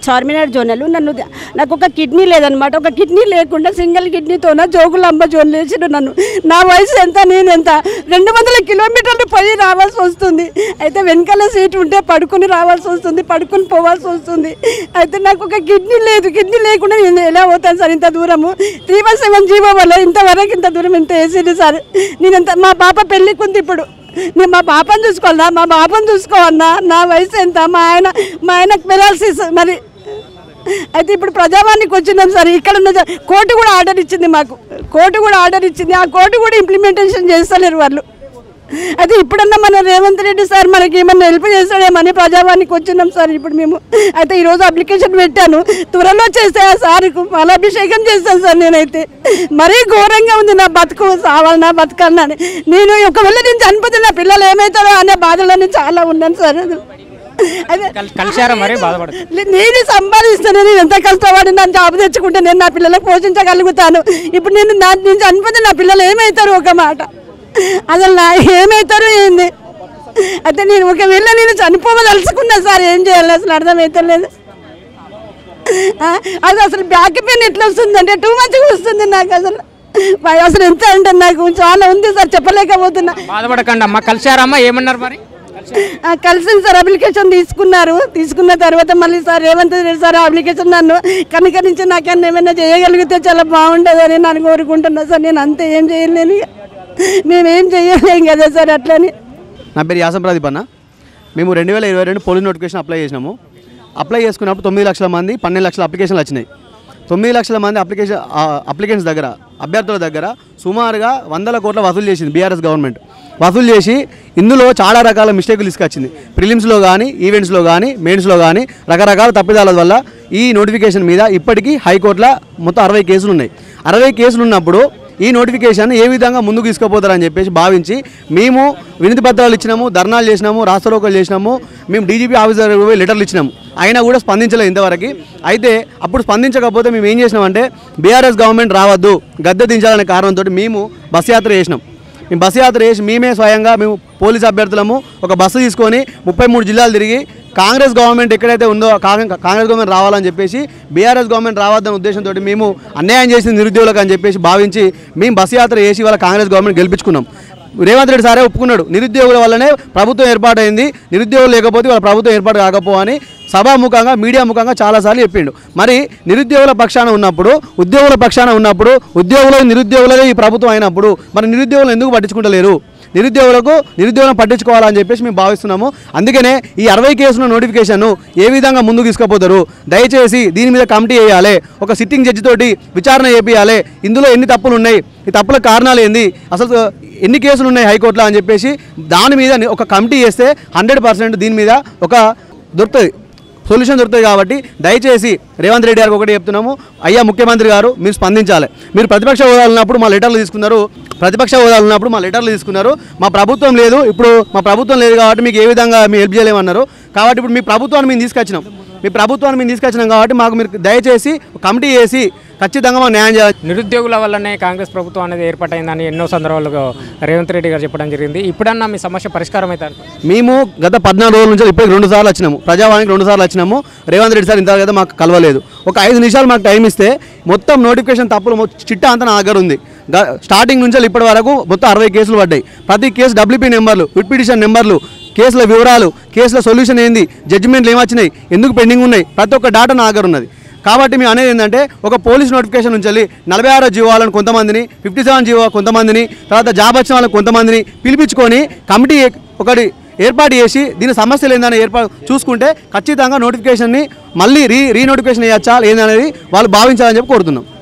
Charminar zonal నన్ను the- నాకు ఒక కిడ్నీ లేదనమాట ఒక కిడ్నీ లేకుండా సింగిల్ కిడ్నీతోన జోగులాంబ జోన్ లేచిడు నన్ను నా వయసు ఎంత నేను ఎంత రెండు వందల కిలోమీటర్లు పోయి రావాల్సి వస్తుంది అయితే వెనకాల సీట్ ఉంటే పడుకుని రావాల్సి వస్తుంది పడుకుని పోవాల్సి వస్తుంది అయితే నాకు ఒక కిడ్నీ లేదు కిడ్నీ లేకుండా నేను ఎలా పోతాను సార్ ఇంత దూరము త్రీ వన్ సెవెన్ జీవో వల్ల ఇంతవరకు ఇంత దూరం ఇంత వేసింది సార్ నేను ఎంత మా పాప పెళ్ళికి ఉంది ఇప్పుడు నేను మా పాపను చూసుకోవాలా మా పాపను చూసుకోవాలన్నా నా వయసు ఎంత మా ఆయన మా ఆయనకు పెరాలసిస్ మరి అయితే ఇప్పుడు ప్రజావానికి వచ్చినాం సార్ ఇక్కడ ఉన్న జ- కోర్టు కూడా ఆర్డర్ ఇచ్చింది మాకు కోర్టు కూడా ఆర్డర్ ఇచ్చింది ఆ కోర్టు కూడా ఇంప్లిమెంటేషన్ చేస్తలేరు వాళ్ళు అయితే ఇప్పుడన్నా మన రేవంత్ రెడ్డి సార్ మనకి ఏమన్నా హెల్ప్ చేస్తాడేమని ప్రజావానికి వచ్చినాం సార్ ఇప్పుడు మేము అయితే ఈరోజు అప్లికేషన్ పెట్టాను త్వరలో చేస్తే ఆ సార్కు అభిషేకం చేస్తాను సార్ నేనైతే మరీ ఘోరంగా ఉంది నా బతుకు సావాలన్నా బతకాలన్నా నేను ఒకవేళ నేను చనిపోతే నా పిల్లలు ఏమవుతారో అనే బాధలో నేను చాలా ఉన్నాను సార్ అదే కల్- కలిశారా మరి బాధపడుతుంది లే- నేను సంపాదిస్తాను నేను ఎంత కష్టపడి నన్ను జాబ్ తెచ్చుకుంటే నేను నా పిల్లలకు పోషించగలుగుతాను ఇప్పుడు నేను నా నేను చనిపోతే నా పిల్లలు ఏమవుతారు ఒక మాట అసలు నా ఏమవుతారు ఏంది అయితే నేను ఒకవేళ నేను చనిపోవదలుచుకున్నా సార్ ఏం చేయాలి అసలు అర్థమవుతలేదు ఆ, అది అసలు బ్యాక్ పెయిన్ ఎట్లా వస్తుంది అంటే టూ మచ్గా వస్తుంది నాకు అసలు భయ- అసలు ఎంత అంటే నాకు చాలా ఉంది సార్ చెప్పలేకపోతున్నా బాధపడకండి అమ్మా కలిశారమ్మా ఏమన్నారు మరి ఆ, కలిసింది సార్ అప్లికేషన్ తీసుకున్నారు తీసుకున్న తర్వాత మళ్ళీ sir Revanth Reddy sir application నన్ను కనుకరించి నాకన్నా ఏమైనా చేయగలిగితే చాలా బాగుంటుందని నన్ను కోరుకుంటున్నా సార్ నేను అంతే ఏం చేయలేను ఇక. మేమేం చేయలేం కదా సార్ అట్లని నా పేరు యాసం ప్రదీప్ అన్న మేము రెండు వేల ఇరవై రెండు పోలీస్ నోటిఫికేషన్ అప్లై చేసినాము అప్లై చేసుకున్నప్పుడు తొమ్మిది లక్షల మంది పన్నెండు లక్షల అప్లికేషన్లు వచ్చినాయి తొమ్మిది లక్షల మంది అప్లికేషన్ అప్లికెంట్స్ దగ్గర అభ్యర్థుల దగ్గర సుమారుగా వందల కోట్ల వసూలు చేసింది బీఆర్ఎస్ గవర్నమెంట్ వసూలు చేసి ఇందులో చాలా రకాల మిస్టేకులు తీసుకొచ్చింది ప్రిలిమ్స్లో కానీ ఈవెంట్స్లో కానీ మెయిన్స్లో కానీ రకరకాల తప్పిదాల వల్ల ఈ నోటిఫికేషన్ మీద ఇప్పటికీ హైకోర్టులో మొత్తం అరవై కేసులు ఉన్నాయి అరవై కేసులు ఉన్నప్పుడు ఈ నోటిఫికేషన్ ఏ విధంగా ముందుకు తీసుకుపోతారని చెప్పేసి భావించి మేము వినతి పత్రాలు ఇచ్చినాము ధర్నాలు చేసినాము రాస్తారోకలు చేసినాము మేము డీజీపీ ఆఫీసర్ పోయి లెటర్లు ఇచ్చినాము అయినా కూడా స్పందించలేదు ఇంతవరకు అయితే అప్పుడు స్పందించకపోతే మేము ఏం చేసినామంటే బీఆర్ఎస్ గవర్నమెంట్ రావద్దు గద్దె దించాలనే కారణంతో మేము బస్ యాత్ర చేసినాం మేము బస్సు యాత్ర చేసి మేమే స్వయంగా మేము పోలీస్ అభ్యర్థులము ఒక బస్సు తీసుకొని ముప్పై మూడు జిల్లాలు తిరిగి కాంగ్రెస్ గవర్నమెంట్ ఎక్కడైతే ఉందో కాంగ్రెస్ కాంగ్రెస్ గవర్నమెంట్ రావాలని చెప్పేసి బీఆర్ఎస్ గవర్నమెంట్ రావద్దనే ఉద్దేశంతో మేము అన్యాయం చేసింది నిరుద్యోగులకు అని చెప్పేసి భావించి మేము బస్సు యాత్ర చేసి వాళ్ళ కాంగ్రెస్ గవర్నమెంట్ గెలిపించుకున్నాం రేవంత్ రెడ్డి సారే ఒప్పుకున్నాడు నిరుద్యోగుల వల్లనే ప్రభుత్వం ఏర్పాటైంది నిరుద్యోగులు లేకపోతే వాళ్ళ ప్రభుత్వం ఏర్పాటు కాకపో అని సభాముఖంగా మీడియా ముఖంగా చాలాసార్లు చెప్పిండు మరి నిరుద్యోగుల పక్షాన ఉన్నప్పుడు ఉద్యోగుల పక్షాన ఉన్నప్పుడు ఉద్యోగులు నిరుద్యోగులదే ఈ ప్రభుత్వం అయినప్పుడు మరి నిరుద్యోగులు ఎందుకు పట్టించుకుంటలేరు నిరుద్యోగులకు నిరుద్యోగం పట్టించుకోవాలని చెప్పేసి మేము భావిస్తున్నాము అందుకనే ఈ అరవై కేసుల నోటిఫికేషన్ ఏ విధంగా ముందుకు తీసుకుపోతారు దయచేసి దీని మీద కమిటీ వేయాలి ఒక సిట్టింగ్ జడ్జి తోటి విచారణ చేపియాలి ఇందులో ఎన్ని తప్పులు ఉన్నాయి ఈ తప్పుల కారణాలు ఏంది అసలు ఎన్ని కేసులు ఉన్నాయి హైకోర్టులో అని చెప్పేసి దాని మీద ఒక కమిటీ వేస్తే హండ్రెడ్ పర్సెంట్ దీని మీద ఒక దొరుకుతుంది సొల్యూషన్ దొరుకుతుంది కాబట్టి దయచేసి రేవంత్ రెడ్డి గారికి ఒకటి చెప్తున్నాము అయ్యా ముఖ్యమంత్రి గారు మీరు స్పందించాలి మీరు ప్రతిపక్ష హోదాలు ఉన్నప్పుడు మా లెటర్లు తీసుకున్నారు ప్రతిపక్ష హోదాలు ఉన్నప్పుడు మా లెటర్లు తీసుకున్నారు మా ప్రభుత్వం లేదు ఇప్పుడు మా ప్రభుత్వం లేదు కాబట్టి మీకు ఏ విధంగా మేము హెల్ప్ చేయలేమన్నారు కాబట్టి ఇప్పుడు మీ ప్రభుత్వాన్ని మేము తీసుకొచ్చినాం మీ ప్రభుత్వాన్ని మేము తీసుకొచ్చినాం కాబట్టి మాకు మీరు దయచేసి కమిటీ వేసి ఖచ్చితంగా మాకు న్యాయం చేయాలి నిరుద్యోగుల వల్లనే కాంగ్రెస్ ప్రభుత్వం అనేది ఏర్పాటైందని ఎన్నో సందర్భాల్లో రేవంత్ రెడ్డి గారు చెప్పడం జరిగింది ఇప్పుడన్నా మీ సమస్య పరిష్కారం అవుతారు మేము గత పద్నాలుగు రోజుల నుంచి ఇప్పటికి రెండు సార్లు వచ్చినాము ప్రజావానికి రెండు సార్లు వచ్చినాము రేవంత్ రెడ్డి సార్ ఇంతవరకు అయితే మాకు కలవలేదు ఒక ఐదు నిమిషాలు మాకు టైం ఇస్తే మొత్తం నోటిఫికేషన్ తప్పులు మొ- చిట్టా అంతా నా దగ్గర ఉంది గ- స్టార్టింగ్ నుంచి ఇప్పటి వరకు మొత్తం అరవై కేసులు పడ్డాయి ప్రతి కేసు డబ్ల్యూపీ నెంబర్లు విట్ పిటిషన్ నెంబర్లు కేసుల వివరాలు కేసుల సొల్యూషన్ ఏంది జడ్జిమెంట్లు ఏమొచ్చినాయి ఎందుకు పెండింగ్ ఉన్నాయి ప్రతి ఒక్క డాటా నా దగ్గర ఉన్నది కాబట్టి మేము అనేది ఏంటంటే ఒక పోలీస్ నోటిఫికేషన్ నుంచి వెళ్ళి నలభై ఆరో జీవో వాళ్ళని కొంతమందిని ఫిఫ్టీ సెవెన్ జీవో కొంతమందిని తర్వాత జాబ్ వచ్చిన వాళ్ళని కొంతమందిని పిలిపించుకొని కమిటీ ఒకటి ఏర్పాటు చేసి దీని సమస్యలు ఏందని ఏర్పాటు చూసుకుంటే ఖచ్చితంగా నోటిఫికేషన్ని మళ్ళీ రీ రీ నోటిఫికేషన్ వేయచ్చా లేదనేది వాళ్ళు భావించాలని చెప్పి కోరుతున్నాం